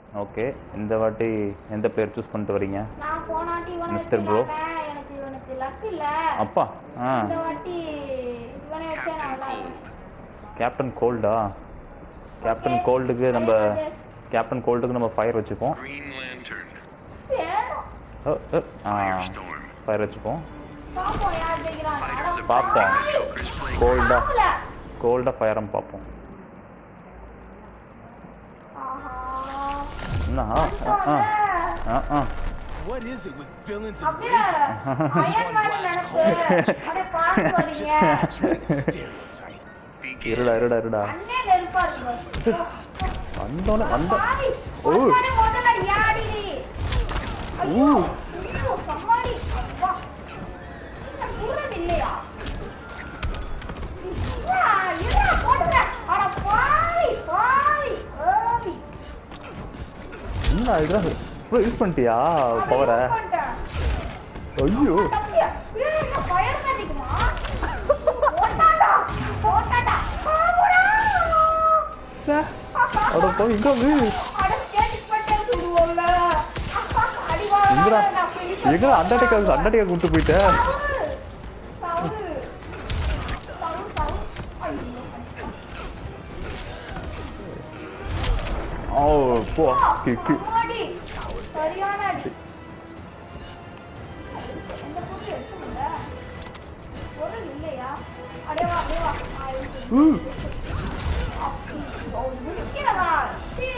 Okay இந்த வாட்டி எந்த பேர் சூஸ் பண்ணிட்டு வரீங்க நான் போனாட்டி இவனை Mr. Bro. வச்சுக்கலாமே. எனக்கு இவனுக்கு லக் இல்ல அப்பா ஆ இந்த வாட்டி இவனை வச்சே நான் விளையாடுறேன். கேப்டன் கோல்டா கேப்டன் கோல்டுக்கு நம்ம கேப்டன் கோல்டுக்கு நம்ம ஃபயர் வச்சுப்போம் Green Lantern. வேணும். ஓ, ஓ, ஆ Firestorm. ஃபயர் வச்சுப்போம் பாப்போம் யார் ஜெயிக்கிறாங்க. Fighters அட of பார்ப்போம். the Joker's play. கோல்டா பாவல. கோல்டா ஃபயரம் பார்ப்போம் ஆஹா. என்ன ஆ ஆ ஆ ஆ What is it with villains and அப்படியே ravens? அயன் மேன் நினைப்பு. அப்படியே பார்த்து Just வரீங்க. perpetuating a stereotype. Begin. இருடா இருடா இருடா அண்ணே நெருப்பா இருக்கு பாரு. வந்தோடனே வந்த பாவி. ஓ. வந்தானே முதல்ல யாடி நீ? ஐயோ. ஐயோ, சம்மாடி. அப்பா. என்ன தூரம் இல்லையா? இருடா, இருடா, போட்டுறேன். அட பாவி, பாவி, பாவி. என்ன இதுதான் ப்ரோ யூஸ் பண்ணிட்டியா அதை பவரை use பண்ணிட்டேன். ஐயோ தம்பியா, ஏய், என்ன fire magic மா? போட்டாடா, போட்டாடா. பாவுடா. அட போய் இங்க வந்து அட, status பண்ணிட்டே சுடுவோம்ல. அடி வாங்க, எங்கடா நான் finish எங்கடா அண்டாட்டிக்கா அண்டாட்டிக்கா கூட்டு போயிட்டேன் தவறு, தவறு. தவறு, தவறு. ஐயோ. ஓ போ கிக்கு அம்மாடி, சரியான அடி. எந்த பொருள் எடுத்து முடியல? பொருள் இல்லையா? அடே வா, அடே வா. ஆ, இருக்கு. ம் அப்படி, ஓ, முடிக்கிறதா? சீ.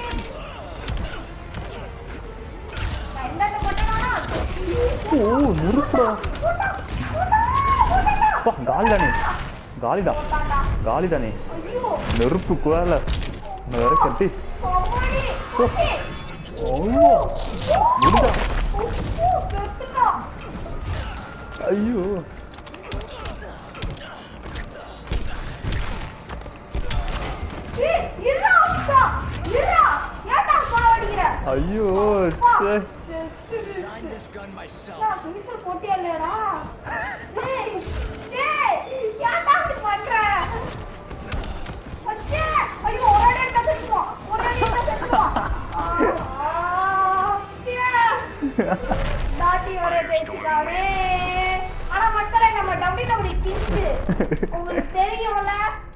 நான் இந்தாண்ட போட்டேனா? ஓ நெருப்புடா போட்டா, போட்டா, போட்டாடா. அப்பா காலிதானே காலிடா போட்டாடா. காலிதானே ஐயோ, நெருப்பு குவால வேற கட்டி அம்மாடி, போட்டி. ஐயோ முடிடா ஐயோ, கெட்டுட்டா. ஐயோ ஏய், இருடா, அக்கா. இருடா. ஏன்டா சாவடிக்கிற? ஐயோ அப்பா, ச்சே. செத்துடு. Designed this gun myself. நான் பிடிச்சல் போட்டியா இல்லையாடா? டேய், டேய், ஏன்டா இப்படி பண்ற? அச்சே, ஐயோ, ஒரு அடி எடுத்தா செத்துருவான். ஒரு அடி எடுத்தா செத்துருவான். ஆ, அச்சே. தாட்டி வர ஜெயிச்சுட்டானே. ஆனா மக்களே நம்ம டபுள்யூ டபுள்யூ கிங்ஸ் உங்களுக்கு தெரியும்ல